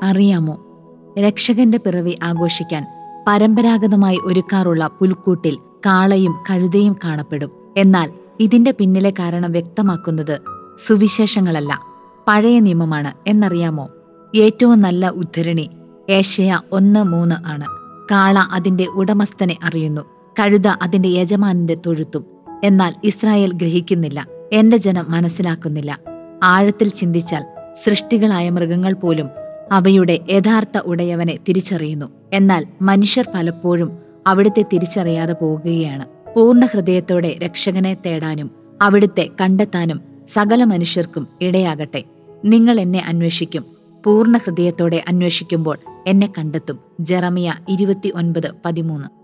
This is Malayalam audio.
അറിയാമോ രക്ഷകന്റെ പിറവി ആഘോഷിക്കാൻ പരമ്പരാഗതമായി ഒരുക്കാറുള്ള പുൽക്കൂട്ടിൽ കാളയും കഴുതയും കാണപ്പെടും എന്നാൽ ഇതിന്റെ പിന്നിലെ കാരണം വ്യക്തമാക്കുന്നത് സുവിശേഷങ്ങളല്ല പഴയ നിയമമാണ് എന്നറിയാമോ ഏറ്റവും നല്ല ഉദ്ധരണി ഏഷ്യ ഒന്ന് മൂന്ന് ആണ് കാള അതിന്റെ ഉടമസ്ഥനെ അറിയുന്നു കഴുത അതിന്റെ യജമാനന്റെ തൊഴുത്തും എന്നാൽ ഇസ്രായേൽ ഗ്രഹിക്കുന്നില്ല എന്റെ ജനം മനസ്സിലാക്കുന്നില്ല ആഴത്തിൽ ചിന്തിച്ചാൽ സൃഷ്ടികളായ മൃഗങ്ങൾ പോലും അവയുടെ യഥാർത്ഥ ഉടയവനെ തിരിച്ചറിയുന്നു എന്നാൽ മനുഷ്യർ പലപ്പോഴും അവിടുത്തെ തിരിച്ചറിയാതെ പോകുകയാണ് പൂർണ്ണ ഹൃദയത്തോടെ രക്ഷകനെ തേടാനും അവിടുത്തെ കണ്ടെത്താനും സകല മനുഷ്യർക്കും ഇടയാകട്ടെ നിങ്ങൾ എന്നെ അന്വേഷിക്കും പൂർണ്ണ ഹൃദയത്തോടെ അന്വേഷിക്കുമ്പോൾ എന്നെ കണ്ടെത്തും ജെറമിയ ഇരുപത്തി ഒൻപത് പതിമൂന്ന്